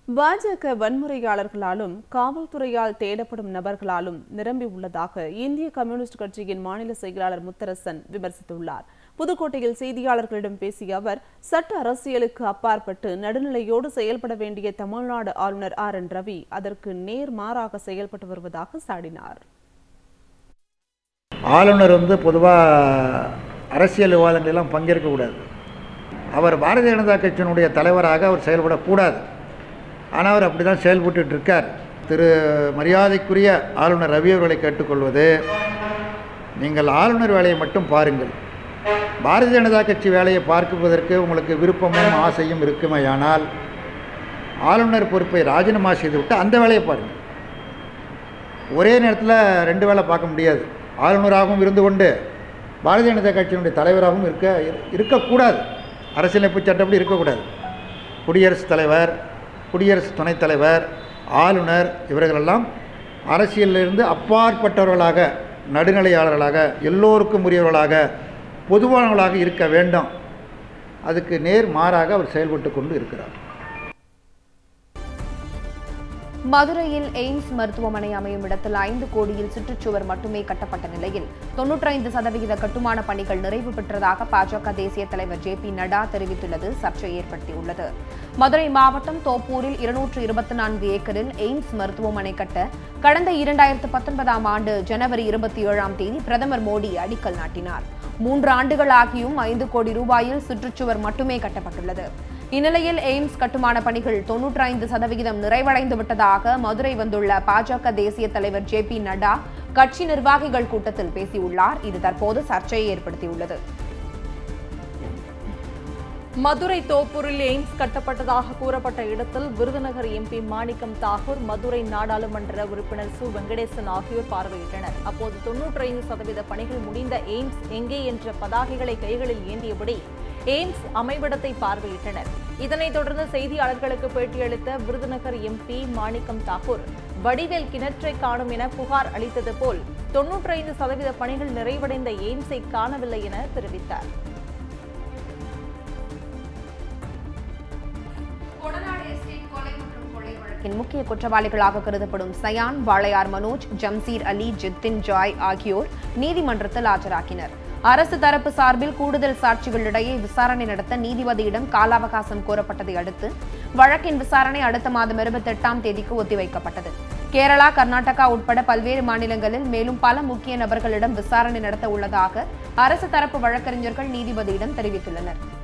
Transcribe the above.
பாஜக வன்முறையாளர்களாலும் காவல்துறையால் தேடப்படும் நபர்களாலும் நிரம்பி உள்ளதாக இந்திய கம்யூனிஸ்ட் கட்சியின் மாநில செயலாளர் முத்தரசன் விமர்சித்துள்ளார் புதுக்கோட்டையில் செய்தியாளர்களிடம் பேசிய அவர் சட்ட அரசியலுக்கு அப்பாற்பட்டு நடுநிலையோடு செயல்பட வேண்டிய தமிழ்நாடு ஆளுநர் ஆர் என் ரவி அதற்கு நேர்மாறாக செயல்பட்டு வருவதாக சாடினார் ஆளுநர் வந்து பொதுவாக அரசியல் விவாதங்களெல்லாம் பங்கேற்கக்கூடாது அவர் பாரதிய ஜனதா கட்சியினுடைய தலைவராக அவர் செயல்படக்கூடாது ஆனால் அவர் அப்படி தான் செயல்பட்டுட்டு இருக்கார் திரு மரியாதைக்குரிய ஆளுநர் ரவி அவர்களை கேட்டுக்கொள்வது நீங்கள் ஆளுநர் வேலையை மட்டும் பாருங்கள் பாரதிய ஜனதா கட்சி வேலையை பார்க்குவதற்கு உங்களுக்கு விருப்பமும் ஆசையும் இருக்குமேயானால் ஆளுநர் பொறுப்பை ராஜினாமா செய்துவிட்டு அந்த வேலையை பாருங்கள் ஒரே நேரத்தில் ரெண்டு வேலை பார்க்க முடியாது ஆளுநராகவும் இருந்து கொண்டு பாரதிய ஜனதா கட்சியினுடைய தலைவராகவும் இருக்க இரு- இருக்கக்கூடாது அரசியலமைப்பு சட்டப்படி இருக்கக்கூடாது குடியரசுத் தலைவர் குடியரசு துணைத் தலைவர் ஆளுநர் இவர்களெல்லாம் அரசியலிலிருந்து அப்பாற்பட்டவர்களாக நடுநிலையாளர்களாக எல்லோருக்கும் உரியவர்களாக பொதுவானவர்களாக இருக்க வேண்டும் அதுக்கு நேர் மாறாக அவர் செயல்பட்டு கொண்டு இருக்கிறார் மதுரையில் எய்ம்ஸ் மருத்துவமனை அமையும் இடத்தில் ஐந்து கோடியில் சுற்றுச்சுவர் மட்டுமே கட்டப்பட்ட நிலையில் தொன்னூற்றைந்து சதவிகித கட்டுமான பணிகள் நிறைவு பெற்றதாக பாஜக தேசிய தலைவர் ஜே பி நட்டா தெரிவித்துள்ளது சர்ச்சை ஏற்படுத்தியுள்ளது மதுரை மாவட்டம் தோப்பூரில் இருநூற்று இருபத்தி நான்கு ஏக்கரில் எய்ம்ஸ் மருத்துவமனை கட்ட கடந்த இரண்டாயிரத்து பத்தொன்பதாம் ஆண்டு ஜனவரி இருபத்தி ஏழாம் தேதி பிரதமர் மோடி அடிக்கல் நாட்டினார் மூன்று ஆண்டுகளாகியும் ஐந்து கோடி ரூபாயில் சுற்றுச்சுவர் மட்டுமே கட்டப்பட்டுள்ளது இந்நிலையில் எய்ம்ஸ் கட்டுமான பணிகள் தொன்னூற்றி ஐந்து சதவிகிதம் நிறைவடைந்து விட்டதாக மதுரை வந்துள்ள பாஜக தேசிய தலைவர் ஜே பி நட்டா கட்சி நிர்வாகிகள் கூட்டத்தில் பேசியுள்ளார் இது தற்போது சர்ச்சையை ஏற்படுத்தியுள்ளது மதுரை தோப்பூரில் எய்ம்ஸ் கட்டப்பட்டதாக கூறப்பட்ட இடத்தில் விருதுநகர் எம்பி மாணிக்கம் தாகூர் மதுரை நாடாளுமன்ற உறுப்பினர் சு வெங்கடேசன் ஆகியோர் பார்வையிட்டனர் அப்போது தொன்னூற்றி ஐந்து சதவீத பணிகள் முடிந்த எய்ம்ஸ் எங்கே என்ற பதாகைகளை கைகளில் ஏந்தியபடி எய்ம்ஸ் அமைவிடத்தை பார்வையிட்டனர் இதனைத் தொடர்ந்து செய்தியாளர்களுக்கு பேட்டியளித்த விருதுநகர் எம்பி மாணிக்கம் தாக்கூர் வடிவேல் கிணற்றை காணும் என புகார் அளித்தது போல் தொன்னூற்றி ஐந்து சதவீத பணிகள் நிறைவடைந்த எய்ம்ஸை காணவில்லை என தெரிவித்தார் வழக்கின் முக்கிய குற்றவாளிகளாக கருதப்படும் சயான் வாளையார் மனோஜ் ஜம்சீர் அலி ஜித்தின் ஜாய் ஆகியோர் நீதிமன்றத்தில் ஆஜராக்கினர் அரசு தரப்பு சார்பில் கூடுதல் சாட்சிகளிடையே விசாரணை நடத்த நீதிபதியிடம் கால அவகாசம் கோரப்பட்டதை அடுத்து வழக்கின் விசாரணை அடுத்த மாதம் இருபத்தெட்டாம் தேதிக்கு ஒத்திவைக்கப்பட்டது கேரளா கர்நாடகா உட்பட பல்வேறு மாநிலங்களில் மேலும் பல முக்கிய நபர்களிடம் விசாரணை நடத்த உள்ளதாக அரசு தரப்பு வழக்கறிஞர்கள் நீதிபதியிடம் தெரிவித்துள்ளனர்